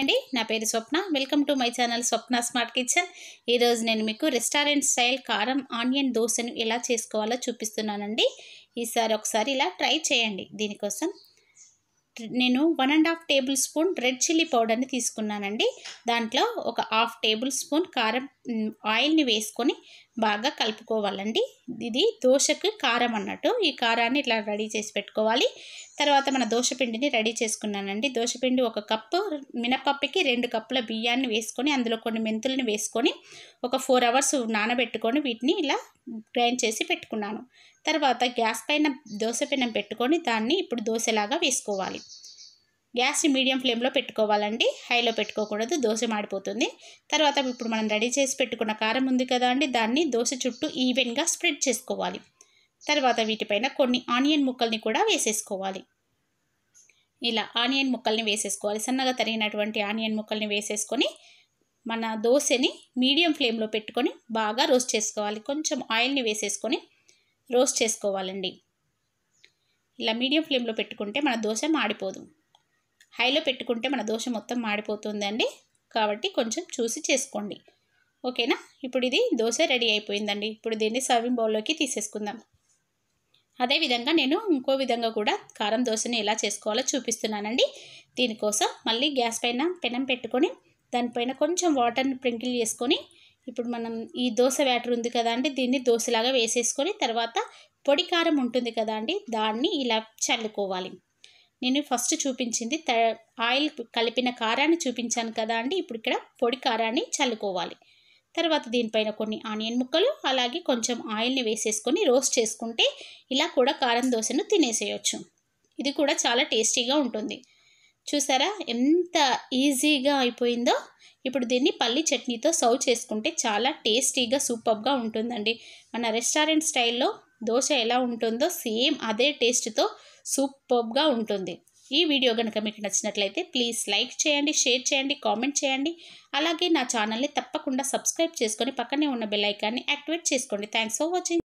అండి నా పేరు Swapna welcome to my channel Swapna smart kitchen ఈరోజు నేను మీకు రెస్టారెంట్ స్టైల్ కారం ఆనియన్ దోశను ఎలా చేసుకోవాలో చూపిస్తున్నానండి ఈసారి ఒకసారి ఇలా ట్రై చేయండి దీనికోసం నేను one and half tablespoon red chilli పౌడర్ని తీసుకున్నానండి దాంట్లో ఒక హాఫ్ టేబుల్ స్పూన్ కారం మ్, ఆయిల్ని వేసుకొని బాగా కలుపుకోవాలండి ఇది దోశకు కారం అన్నట్టు ఈ కారాన్ని ఇట్లా రెడీ చేసి పెట్టుకోవాలి తర్వాత మన దోశపిండిని రెడీ చేసుకున్నానండి దోశపిండి ఒక కప్పు మినపప్పుకి రెండు కప్పుల బియ్యాన్ని వేసుకొని అందులో కొన్ని మెంతుల్ని వేసుకొని ఒక ఫోర్ అవర్స్ నానబెట్టుకొని వీటిని ఇలా గ్రైండ్ చేసి పెట్టుకున్నాను తర్వాత గ్యాస్ పైన దోశ పెనం పెట్టుకొని దాన్ని ఇప్పుడు దోశలాగా వేసుకోవాలి గ్యాస్ని మీడియం ఫ్లేమ్లో పెట్టుకోవాలండి హైలో పెట్టుకోకూడదు దోశ మాడిపోతుంది తర్వాత ఇప్పుడు మనం రెడీ చేసి పెట్టుకున్న కారం ఉంది కదా అండి దాన్ని దోశ చుట్టూ ఈవెన్గా స్ప్రెడ్ చేసుకోవాలి తర్వాత వీటిపైన కొన్ని ఆనియన్ ముక్కల్ని కూడా వేసేసుకోవాలి ఇలా ఆనియన్ ముక్కల్ని వేసేసుకోవాలి సన్నగా తరిగినటువంటి ఆనియన్ ముక్కల్ని వేసేసుకొని మన దోశని మీడియం ఫ్లేమ్లో పెట్టుకొని బాగా రోస్ట్ చేసుకోవాలి కొంచెం ఆయిల్ని వేసేసుకొని రోస్ట్ చేసుకోవాలండి ఇలా మీడియం ఫ్లేమ్లో పెట్టుకుంటే మన దోశ మాడిపోదు హైలో పెట్టుకుంటే మన దోశ మొత్తం మాడిపోతుందండి కాబట్టి కొంచెం చూసి చేసుకోండి ఓకేనా ఇప్పుడు ఇది దోశ రెడీ అయిపోయిందండి ఇప్పుడు దీన్ని సర్వింగ్ బౌల్లోకి తీసేసుకుందాం అదేవిధంగా నేను ఇంకో విధంగా కూడా కారం దోశని ఎలా చేసుకోవాలో చూపిస్తున్నానండి దీనికోసం మళ్ళీ గ్యాస్ పైన పెనం పెట్టుకొని దానిపైన కొంచెం వాటర్ని స్ప్రింకిల్ చేసుకొని ఇప్పుడు మనం ఈ దోశ బ్యాటర్ ఉంది కదా అండి దీన్ని దోశలాగా వేసేసుకొని తర్వాత పొడి కారం ఉంటుంది కదా అండి దాన్ని ఇలా చల్లుకోవాలి నేను ఫస్ట్ చూపించింది త ఆయిల్ కలిపిన కారాన్ని చూపించాను కదా అండి ఇప్పుడు ఇక్కడ పొడి కారాన్ని చల్లుకోవాలి తర్వాత దీనిపైన కొన్ని ఆనియన్ ముక్కలు అలాగే కొంచెం ఆయిల్ని వేసేసుకొని రోస్ట్ చేసుకుంటే ఇలా కూడా కారం దోశను తినేసేయచ్చు ఇది కూడా చాలా టేస్టీగా ఉంటుంది చూసారా ఎంత ఈజీగా అయిపోయిందో ఇప్పుడు దీన్ని పల్లి చట్నీతో సర్వ్ చేసుకుంటే చాలా టేస్టీగా సూపర్గా ఉంటుందండి మన రెస్టారెంట్ స్టైల్లో దోశ ఎలా ఉంటుందో సేమ్ అదే టేస్ట్తో సూపర్గా ఉంటుంది ఈ వీడియో కనుక మీకు నచ్చినట్లయితే ప్లీజ్ లైక్ చేయండి షేర్ చేయండి కామెంట్ చేయండి అలాగే నా ఛానల్ని తప్పకుండా సబ్స్క్రైబ్ చేసుకొని పక్కనే ఉన్న బెల్ ఐకాన్ని యాక్టివేట్ చేసుకోండి థ్యాంక్స్ ఫర్ వాచింగ్